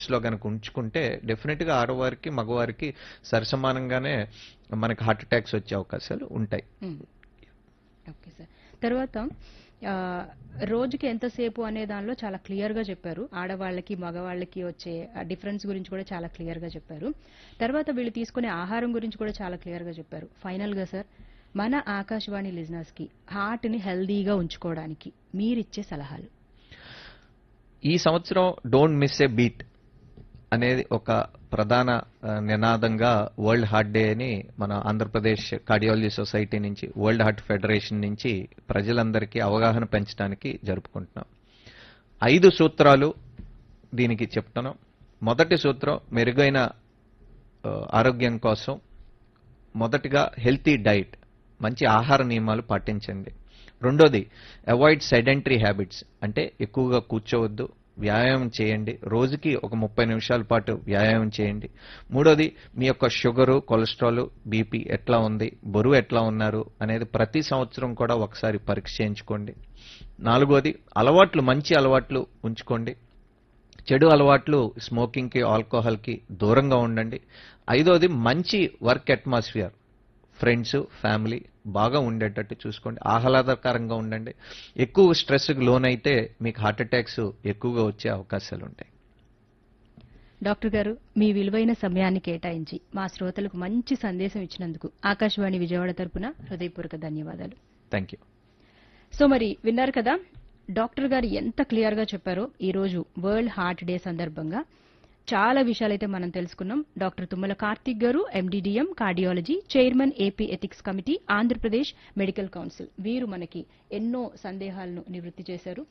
లో కనుక ఉంచుకుంటే డెఫినెట్ గా ఆడవారికి మగవారికి సరిసమానంగానే మనకి హార్ట్ అటాక్స్ వచ్చే అవకాశాలు ఉంటాయి ఓకే సార్ తర్వాత ఆ, రోజుకి ఎంతసేపు అనే దానిలో చాలా క్లియర్ గా చెప్పారు ఆడవాళ్ళకి మగవాళ్ళకి వచ్చే డిఫరెన్స్ గురించి కూడా చాలా క్లియర్ గా చెప్పారు తర్వాత వీళ్ళు తీసుకునే ఆహారం గురించి కూడా చాలా క్లియర్ గా చెప్పారు ఫైనల్ గా సార్ మన ఆకాశవాణి లిజనర్స్ కి హార్ట్ ని హెల్దీగా ఉంచుకోవడానికి మీరిచ్చే సలహాలు ఈ సంవత్సరం డోంట్ మిస్ ఏ బీట్ అనేది ఒక ప్రధాన ఆ, నినాదంగా వరల్డ్ హార్ట్ డే అని మన ఆంధ్రప్రదేశ్ కార్డియాలజీ సొసైటీ నుంచి వరల్డ్ హార్ట్ ఫెడరేషన్ నుంచి ప్రజలందరికీ అవగాహన పెంచడానికి జరుపుకుంటున్నాం ఐదు సూత్రాలు దీనికి చెప్తున్నాం మొదటి సూత్రం మెరుగైన ఆ, ఆరోగ్యం కోసం మొదటిగా హెల్తీ డైట్ మంచి ఆహార నియమాలు పాటించండి రెండోది అవాయిడ్ సెడెంటరీ హ్యాబిట్స్ అంటే ఎక్కువగా కూర్చోవద్దు వ్యాయామం చేయండి రోజుకి ఒక ముప్పై నిమిషాల పాటు వ్యాయామం చేయండి మూడోది మీ యొక్క షుగరు కొలెస్ట్రాల్ బీపీ ఎట్లా ఉంది బరువు ఎట్లా ఉన్నారు అనేది ప్రతి సంవత్సరం కూడా ఒకసారి పరీక్ష చేయించుకోండి నాలుగోది అలవాట్లు మంచి అలవాట్లు ఉంచుకోండి చెడు అలవాట్లు స్మోకింగ్కి ఆల్కహాల్కి దూరంగా ఉండండి ఐదోది మంచి వర్క్ అట్మాస్ఫియర్ ఫ్రెండ్స్ ఫ్యామిలీ బాగా ఉండేటట్టు చూసుకోండి ఆహ్లాదకరంగా ఉండండి ఎక్కువ స్ట్రెస్కి లోనైతే మీకు హార్ట్ అటాక్స్ ఎక్కువగా వచ్చే అవకాశాలు ఉంటాయి డాక్టర్ గారు మీ విలువైన సమయాన్ని కేటాయించి మా శ్రోతలకు మంచి సందేశం ఇచ్చినందుకు ఆకాశవాణి విజయవాడ తరపున హృదయపూర్వక ధన్యవాదాలు థ్యాంక్ యూ సో మరి విన్నారు కదా డాక్టర్ గారు ఎంత క్లియర్ గా చెప్పారో ఈ రోజు వరల్డ్ హార్ట్ డే సందర్భంగా చాలా విషయాలైతే మనం తెలుసుకున్నాం doctor Tummala Karthik garu MD DM cardiology chairman AP ethics committee Andhra Pradesh medical council వీరు మనకి ఎన్నో సందేహాలను నివృత్తి చేశారు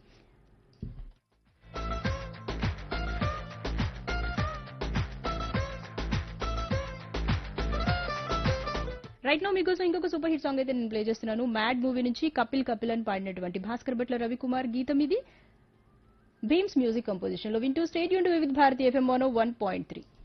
రైట్ నో మీకోసం ఇంకొక సూపర్ హిట్ సాంగ్ అయితే నేను ప్లే చేస్తున్నాను మ్యాడ్ మూవీ నుంచి కపిల్ కపిల్ అని పాడినటువంటి భాస్కర్ భట్ల రవికుమార్ గీతం ఇది భీమ్స్ మ్యూజిక్ కంపోజిషన్ లో వింటూ stadium with Bharati FM one point three